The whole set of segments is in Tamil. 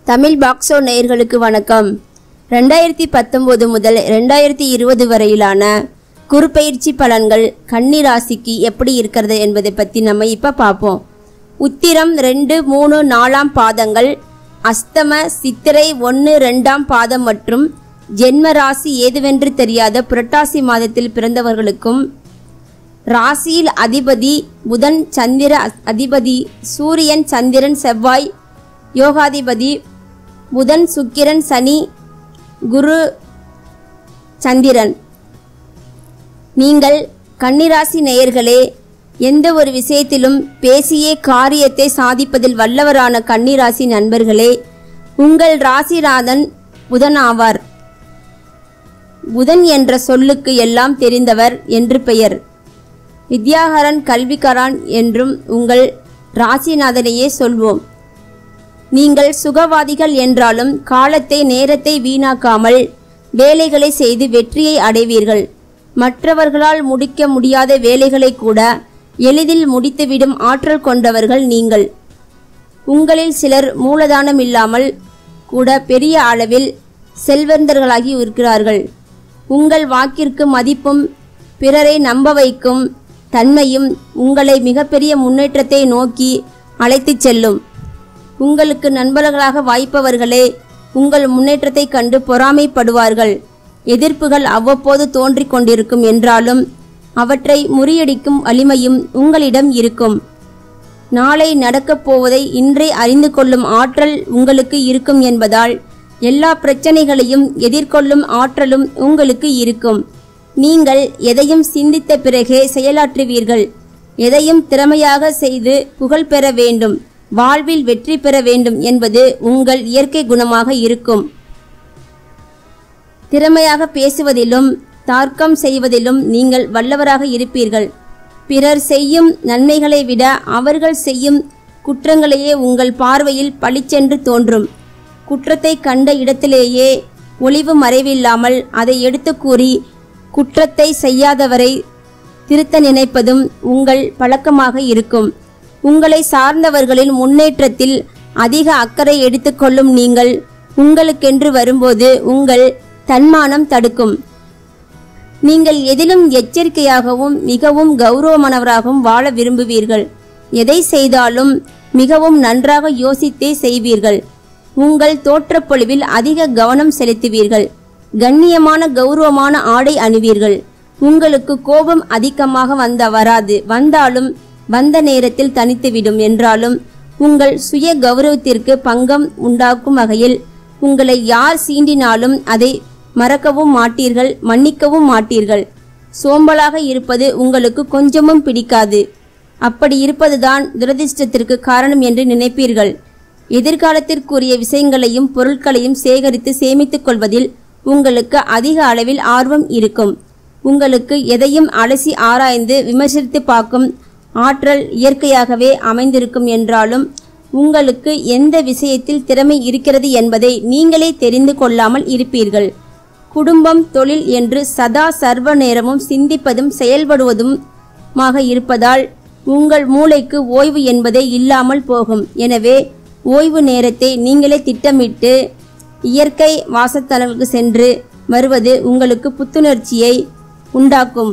தமிழ் பாக்ஸோ நேயர்களுக்கு வணக்கம் ரெண்டாயிரத்தி பத்தொம்போது முதல் ரெண்டாயிரத்தி இருபது வரையிலான குறுப்பெயர்ச்சி பலன்கள் கன்னி ராசிக்கு எப்படி இருக்கிறது என்பதை பற்றி நம்ம இப்போ பார்ப்போம் உத்திரம் ரெண்டு மூணு நாலாம் பாதங்கள் அஸ்தம சித்திரை ஒன்று ரெண்டாம் பாதம் மற்றும் ஜென்ம ராசி ஏதுவென்று தெரியாத புரட்டாசி மாதத்தில் பிறந்தவர்களுக்கும் ராசியில் அதிபதி புதன் சந்திர அ- அதிபதி சூரியன் சந்திரன் செவ்வாய் யோகாதிபதி புதன் சுக்கிரன் சனி குரு சந்திரன் நீங்கள் கன்னிராசி நேயர்களே எந்த ஒரு விஷயத்திலும் பேசியே காரியத்தை சாதிப்பதில் வல்லவரான கன்னிராசி நண்பர்களே உங்கள் ராசிநாதன் புதன் ஆவார் புதன் என்ற சொல்லுக்கு எல்லாம் தெரிந்தவர் என்று பெயர் வித்யாகரன் கல்விகரான் என்றும் உங்கள் ராசிநாதனையே சொல்வோம் நீங்கள் சுகவாதிகள் என்றாலும் காலத்தை நேரத்தை வீணாக்காமல் வேலைகளை செய்து வெற்றியை அடைவீர்கள் மற்றவர்களால் முடிக்க முடியாத வேலைகளை கூட எளிதில் முடித்துவிடும் ஆற்றல் கொண்டவர்கள் நீங்கள் உங்களில் சிலர் மூலதானம் இல்லாமல் கூட பெரிய அளவில் செல்வந்தர்களாகி இருக்கிறார்கள் உங்கள் வாக்கிற்கு மதிப்பும் பிறரை நம்ப வைக்கும் தன்மையும் உங்களை மிகப்பெரிய முன்னேற்றத்தை நோக்கி அழைத்துச் செல்லும் உங்களுக்கு நண்பர்களாக வாய்ப்பவர்களே உங்கள் முன்னேற்றத்தைக் கண்டு பொறாமைப்படுவார்கள் எதிர்ப்புகள் அவ்வப்போது தோன்றிக் கொண்டிருக்கும் என்றாலும் அவற்றை முறியடிக்கும் வலிமையும் உங்களிடம் இருக்கும் நாளை நடக்கப் போவதை இன்றே அறிந்து கொள்ளும் ஆற்றல் உங்களுக்கு இருக்கும் என்பதால் எல்லா பிரச்சனைகளையும் எதிர்கொள்ளும் ஆற்றலும் உங்களுக்கு இருக்கும் நீங்கள் எதையும் சிந்தித்த பிறகே செயலாற்றுவீர்கள் எதையும் திறமையாக செய்து புகழ் பெற வேண்டும் வாழ்வில் வெற்றி பெற வேண்டும் என்பது உங்கள் இயற்கை குணமாக இருக்கும் திறமையாக பேசுவதிலும் தார்க்கம் செய்வதிலும் நீங்கள் வல்லவராக இருப்பீர்கள் பிறர் செய்யும் நன்மைகளை விட அவர்கள் செய்யும் குற்றங்களையே உங்கள் பார்வையில் பளிச்சென்று தோன்றும் குற்றத்தை கண்ட இடத்திலேயே ஒளிவு மறைவில்லாமல் அதை எடுத்துக் கூறி குற்றத்தை செய்யாதவரை திருத்த நினைப்பதும் உங்கள் பழக்கமாக இருக்கும் உங்களை சார்ந்தவர்களின் முன்னேற்றத்தில் அதிக அக்கறை எடுத்துக்கொள்ளும் நீங்கள் உங்களுக்கென்று வரும்போது உங்கள் தன்மானம் தடுக்கும் நீங்கள் எதிலும் எச்சரிக்கையாகவும் மிகவும் கௌரவமானவராகவும் வாழ விரும்புவீர்கள் எதை செய்தாலும் மிகவும் நன்றாக யோசித்தே செய்வீர்கள் உங்கள் தோற்றப்பொழிவில் அதிக கவனம் செலுத்துவீர்கள் கண்ணியமான கௌரவமான ஆடை அணிவீர்கள் உங்களுக்கு கோபம் அதிகமாக வந்த வராது வந்தாலும் வந்த நேரத்தில் தனித்துவிடும் என்றாலும் உங்கள் சுய கௌரவத்திற்கு பங்கம் உண்டாக்கும் வகையில் உங்களை யார் சீண்டினாலும் அதை மறக்கவும் மாட்டீர்கள் மன்னிக்கவும் மாட்டீர்கள் சோம்பலாக இருப்பது உங்களுக்கு கொஞ்சமும் பிடிக்காது அப்படி இருப்பதுதான் துரதிர்ஷ்டத்திற்கு காரணம் என்று நினைப்பீர்கள் எதிர்காலத்திற்குரிய விஷயங்களையும் பொருட்களையும் சேகரித்து சேமித்துக் கொள்வதில் உங்களுக்கு அதிக அளவில் ஆர்வம் இருக்கும் உங்களுக்கு எதையும் அலசி ஆராய்ந்து விமர்சித்து பார்க்கும் ஆற்றல் இயற்கையாகவே அமைந்திருக்கும் என்றாலும் உங்களுக்கு எந்த விஷயத்தில் திறமை இருக்கிறது என்பதை நீங்களே தெரிந்து கொள்ளாமல் இருப்பீர்கள் குடும்பம் தொழில் என்று சதா சர்வ நேரமும் சிந்திப்பதும் செயல்படுவதுமாக இருப்பதால் உங்கள் மூளைக்கு ஓய்வு என்பதே இல்லாமல் போகும் எனவே ஓய்வு நேரத்தை நீங்களே திட்டமிட்டு இயற்கை வாசத்தலங்களுக்கு சென்று வருவது உங்களுக்கு புத்துணர்ச்சியை உண்டாக்கும்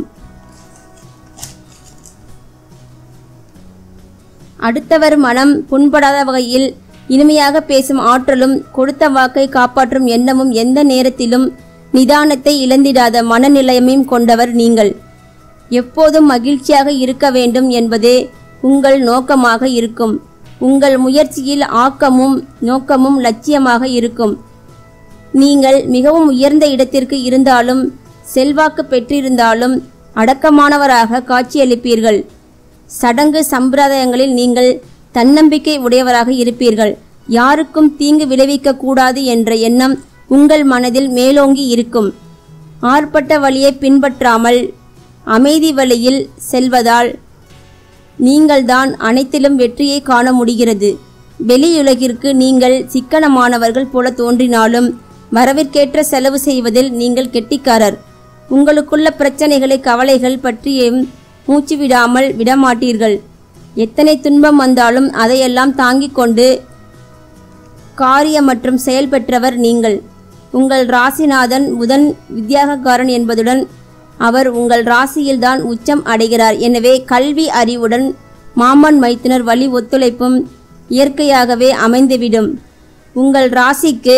அடுத்தவர் மனம் புண்படாத வகையில் இனிமையாக பேசும் ஆற்றலும் கொடுத்த வாக்கை காப்பாற்றும் எண்ணமும் எந்த நேரத்திலும் நிதானத்தை இழந்திடாத மனநிலையமையும் கொண்டவர் நீங்கள் எப்போதும் மகிழ்ச்சியாக இருக்க வேண்டும் என்பதே உங்கள் நோக்கமாக இருக்கும் உங்கள் முயற்சியில் ஆக்கமும் நோக்கமும் லட்சியமாக இருக்கும் நீங்கள் மிகவும் உயர்ந்த இடத்திற்கு இருந்தாலும் செல்வாக்கு பெற்றிருந்தாலும் அடக்கமானவராக காட்சியளிப்பீர்கள் சடங்கு சம்பிரதாயங்களில் நீங்கள் தன்னம்பிக்கை உடையவராக இருப்பீர்கள் யாருக்கும் தீங்கு விளைவிக்க கூடாது என்ற எண்ணம் உங்கள் மனதில் மேலோங்கி இருக்கும் ஆர்ப்பட்ட வழியை பின்பற்றாமல் அமைதி வழியில் செல்வதால் நீங்கள்தான் அனைத்திலும் வெற்றியை காண முடிகிறது வெளியுலகிற்கு நீங்கள் சிக்கனமானவர்கள் போல தோன்றினாலும் வரவிற்கேற்ற செலவு செய்வதில் நீங்கள் கெட்டிக்காரர் உங்களுக்குள்ள பிரச்சனைகளை கவலைகள் பற்றியும் மூச்சு விடாமல் விடமாட்டீர்கள் எத்தனை துன்பம் வந்தாலும் அதையெல்லாம் தாங்கிக் கொண்டு காரிய மற்றும் செயல் பெற்றவர் நீங்கள் உங்கள் ராசிநாதன் புதன் வித்யாகக்காரன் என்பதுடன் அவர் உங்கள் ராசியில்தான் உச்சம் அடைகிறார் எனவே கல்வி அறிவுடன் மாமன் மைத்துனர் வழி ஒத்துழைப்பும் இயற்கையாகவே அமைந்துவிடும் உங்கள் ராசிக்கு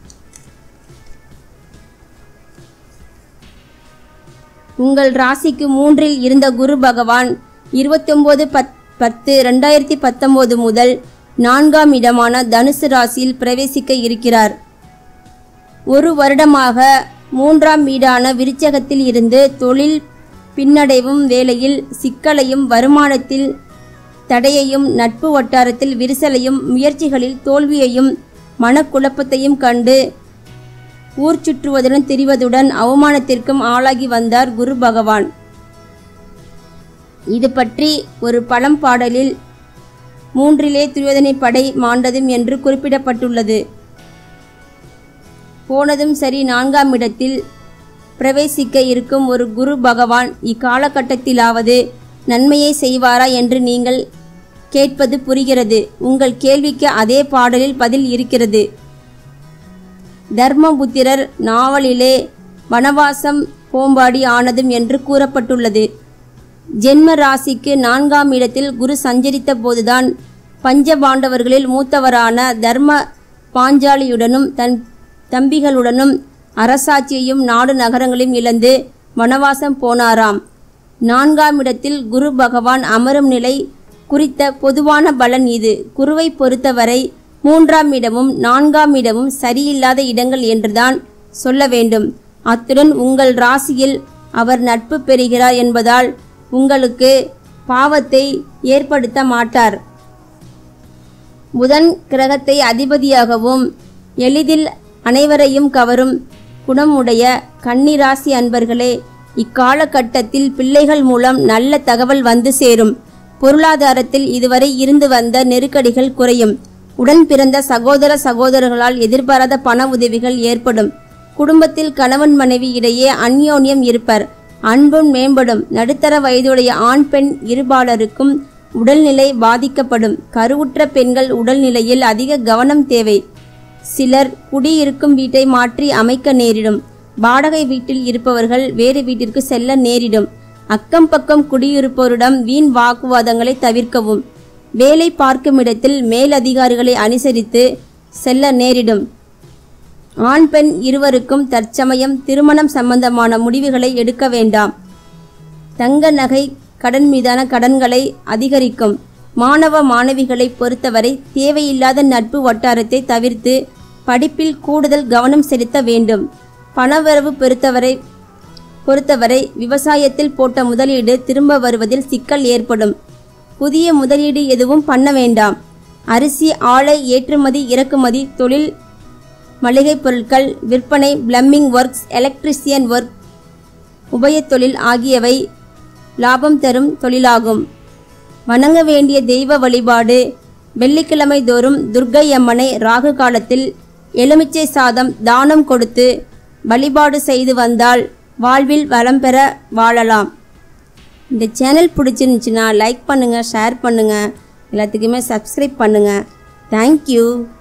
உங்கள் ராசிக்கு மூன்றில் இருந்த குரு பகவான் இருபத்தொன்பது பத் பத்து ரெண்டாயிரத்தி பத்தொன்பது முதல் நான்காம் இடமான தனுசு ராசியில் பிரவேசிக்க இருக்கிறார் ஒரு வருடமாக மூன்றாம் வீடான விருச்சகத்தில் இருந்து தொழில் பின்னடைவும் வேலையில் சிக்கலையும் வருமானத்தில் தடையையும் நட்பு வட்டாரத்தில் விரிசலையும் முயற்சிகளில் தோல்வியையும் மனக்குழப்பத்தையும் கண்டு ஊர் சுற்றுவதுடன் திரிவதுடன் அவமானத்திற்கும் ஆளாகி வந்தார் குரு பகவான் இது பற்றி ஒரு பழம் பாடலில் மூன்றிலே துரியோதனை படை மாண்டதும் என்று குறிப்பிடப்பட்டுள்ளது போனதும் சரி நான்காம் இடத்தில் பிரவேசிக்க இருக்கும் ஒரு குரு பகவான் இக்காலகட்டத்திலாவது நன்மையை செய்வாரா என்று நீங்கள் கேட்பது புரிகிறது உங்கள் கேள்விக்கு அதே பாடலில் பதில் இருக்கிறது தர்மபுத்திரர் நாவலிலே வனவாசம் போம்பாடி ஆனதும் என்று கூறப்பட்டுள்ளது ஜென்ம ராசிக்கு நான்காம் இடத்தில் குரு சஞ்சரித்த போதுதான் பஞ்சபாண்டவர்களில் மூத்தவரான தர்ம பாஞ்சாலியுடனும் தன் தம்பிகளுடனும் அரசாட்சியையும் நாடு நகரங்களையும் இழந்து வனவாசம் போனாராம் நான்காம் இடத்தில் குரு பகவான் அமரும் நிலை குறித்த பொதுவான பலன் இது குருவை பொறுத்தவரை மூன்றாம் இடமும் நான்காம் இடமும் சரியில்லாத இடங்கள் என்றுதான் சொல்ல வேண்டும் அத்துடன் உங்கள் ராசியில் அவர் நட்பு பெறுகிறார் என்பதால் உங்களுக்கு பாவத்தை ஏற்படுத்த மாட்டார் புதன் கிரகத்தை அதிபதியாகவும் எளிதில் அனைவரையும் கவரும் குணமுடைய கன்னிராசி அன்பர்களே இக்காலகட்டத்தில் பிள்ளைகள் மூலம் நல்ல தகவல் வந்து சேரும் பொருளாதாரத்தில் இதுவரை இருந்து வந்த நெருக்கடிகள் குறையும் உடன் பிறந்த சகோதர சகோதரர்களால் எதிர்பாராத பண உதவிகள் ஏற்படும் குடும்பத்தில் கணவன் மனைவி இடையே அந்யோன்யம் இருப்பர் அன்பும் மேம்படும் நடுத்தர வயதுடைய ஆண் பெண் இருபாலருக்கும் உடல்நிலை பாதிக்கப்படும் கருவுற்ற பெண்கள் உடல்நிலையில் அதிக கவனம் தேவை சிலர் குடியிருக்கும் வீட்டை மாற்றி அமைக்க நேரிடும் வாடகை வீட்டில் இருப்பவர்கள் வேறு வீட்டிற்கு செல்ல நேரிடும் அக்கம் பக்கம் குடியிருப்போரிடம் வீண் வாக்குவாதங்களை தவிர்க்கவும் வேலை பார்க்கும் இடத்தில் மேலதிகாரிகளை அனுசரித்து செல்ல நேரிடும் ஆண் பெண் இருவருக்கும் தற்சமயம் திருமணம் சம்பந்தமான முடிவுகளை எடுக்க வேண்டாம் தங்க நகை கடன் மீதான கடன்களை அதிகரிக்கும் மாணவ மாணவிகளை பொறுத்தவரை தேவையில்லாத நட்பு வட்டாரத்தை தவிர்த்து படிப்பில் கூடுதல் கவனம் செலுத்த வேண்டும் பணவரவு பொறுத்தவரை பொறுத்தவரை விவசாயத்தில் போட்ட முதலீடு திரும்ப வருவதில் சிக்கல் ஏற்படும் புதிய முதலீடு எதுவும் பண்ண வேண்டாம் அரிசி ஆலை ஏற்றுமதி இறக்குமதி தொழில் மளிகைப் பொருட்கள் விற்பனை பிளம்பிங் ஒர்க்ஸ் எலக்ட்ரிசியன் ஒர்க் உபயத் தொழில் ஆகியவை லாபம் தரும் தொழிலாகும் வணங்க வேண்டிய தெய்வ வழிபாடு வெள்ளிக்கிழமை தோறும் துர்க்கை அம்மனை ராகு காலத்தில் எலுமிச்சை சாதம் தானம் கொடுத்து வழிபாடு செய்து வந்தால் வாழ்வில் வளம் பெற வாழலாம் இந்த சேனல் பிடிச்சிருந்துச்சுன்னா லைக் பண்ணுங்கள் ஷேர் பண்ணுங்கள் எல்லாத்துக்குமே சப்ஸ்கிரைப் பண்ணுங்கள் தேங்க்யூ